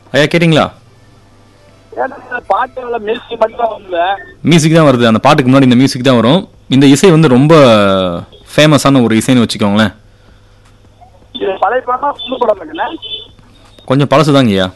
ஐயா கேட்டிங்களா ஏன்னா பாட்டுல மியூசிக் மட்டும் தான் வந்து மியூசிக் தான் வருது அந்த பாட்டுக்கு முன்னாடி இந்த மியூசிக் தான் வரும் இந்த இசை வந்து ரொம்ப ஃபேமஸான ஒரு இசைன்னு வச்சுக்கோங்களேன் இது பழைய படம் புது படம் இருக்குண்ணே கொஞ்சம் பழசு ஐயா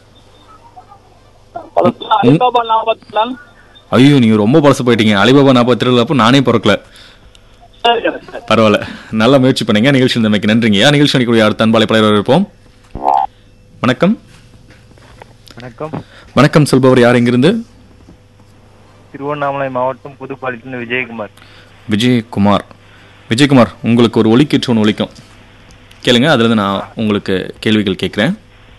பழசு அலிபாபா நாற்பத்தி ஐயோ நீங்க ரொம்ப பழசு போயிட்டீங்க அலிபாபா நாற்பத்தி ஏழு அப்போ நானே பிறக்கல சரி சரி பரவாயில்ல நல்ல முயற்சி பண்ணீங்க நிகழ்ச்சி இருந்தமைக்கு நன்றிங்கய்யா நிகழ்ச்சி அணிக்கூடிய அடுத்த அன்பாலை பழைய இருப்போம் வணக்கம் வணக்கம் வணக்கம் சொல்பவர் யார் எங்கிருந்து திருவண்ணாமலை மாவட்டம் புதுப்பாளையத்திலிருந்து விஜயகுமார் விஜயகுமார் விஜயகுமார் உங்களுக்கு ஒரு ஒலிக்கீற்று ஒன்று ஒலிக்கும் கேளுங்க அதுலேருந்து நான் உங்களுக்கு கேள்விகள் கேட்குறேன்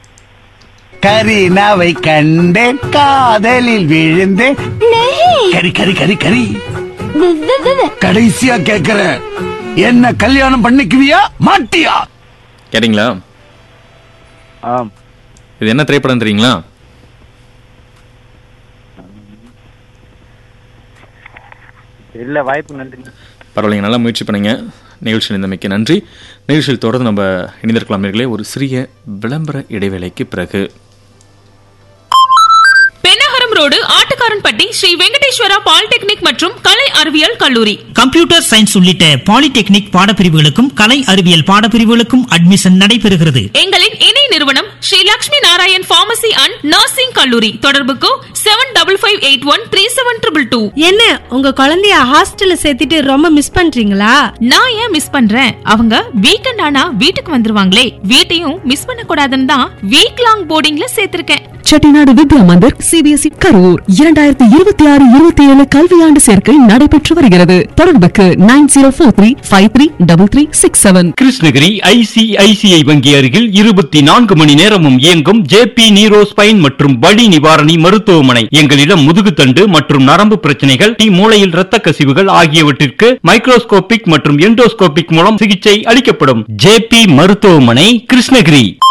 கரீனாவை கண்டேன் காதலில் விழுந்தேன் கரி கரி கரி கரி கடைசியா கேக்குறேன் என்ன கல்யாணம் பண்ணிக்குவியா மாட்டியா கேட்டிங்களா ஆம் இது என்ன திரைப்படம் தெரியுங்களா இல்ல வாய்ப்பு நன்றி பரவாயில்லைங்க நல்லா முயற்சி பண்ணீங்க நிகழ்ச்சியில் இருந்தமைக்கு நன்றி நிகழ்ச்சியில் தொடர்ந்து நம்ம இணைந்திருக்கலாம் நேயர்களே ஒரு சிறிய விளம்பர இடைவேளைக்கு பிறகு பெண்ணகரம் ரோடு ஆட்டுக்காரன்பட்டி ஸ்ரீ வெங்கடேஸ்வரா பாலிடெக்னிக் மற்றும் கலை அறிவியல் கல்லூரி கம்ப்யூட்டர் சயின்ஸ் உள்ளிட்ட பாலிடெக்னிக் பாடப்பிரிவுகளுக்கும் கலை அறிவியல் பாடப்பிரிவுகளுக்கும் அட்மிஷன் நடைபெறுகிறது எங்களின் இணை நிறுவனம் Sri Lakshmi Narayan pharmacy and nursing கல்லூரி தொடர்புக்கு seven double five eight one three seven triple two என்ன உங்க குழந்தைய ஹாஸ்டல்ல சேர்த்துட்டு ரொம்ப மிஸ் பண்றீங்களா நான் ஏன் மிஸ் பண்றேன் அவங்க வீக்கெண்ட் ஆனா வீட்டுக்கு வந்துருவாங்களே வீட்டையும் மிஸ் பண்ண கூடாதுன்னு தான் வீக் லாங் போர்டிங்ல சேர்த்திருக்கேன் செட்டிநாடு வித்யா மந்திர் சிபிஎஸ்இ கரூர் இரண்டாயிரத்தி இருபத்தி ஆறு இருபத்தி ஏழு கல்வியாண்டு சேர்க்கை நடைபெற்று வருகிறது தொடர்புக்கு nine zero four three five three double three six seven Krishnagiri ICICI வங்கி அருகில் இருபத்தி நான்கு மணி நேரமும் இயங்கும் ஜேபி நீரோ ஸ்பைன் மற்றும் வலி நிவாரணி மருத்துவமனை எங்களிடம் முதுகுத்தண்டு மற்றும் நரம்பு பிரச்சனைகள் டி மூளையில் இரத்த கசிவுகள் ஆகியவற்றிற்கு மைக்ரோஸ்கோபிக் மற்றும் எண்டோஸ்கோபிக் மூலம் சிகிச்சை அளிக்கப்படும் ஜேபி மருத்துவமனை கிருஷ்ணகிரி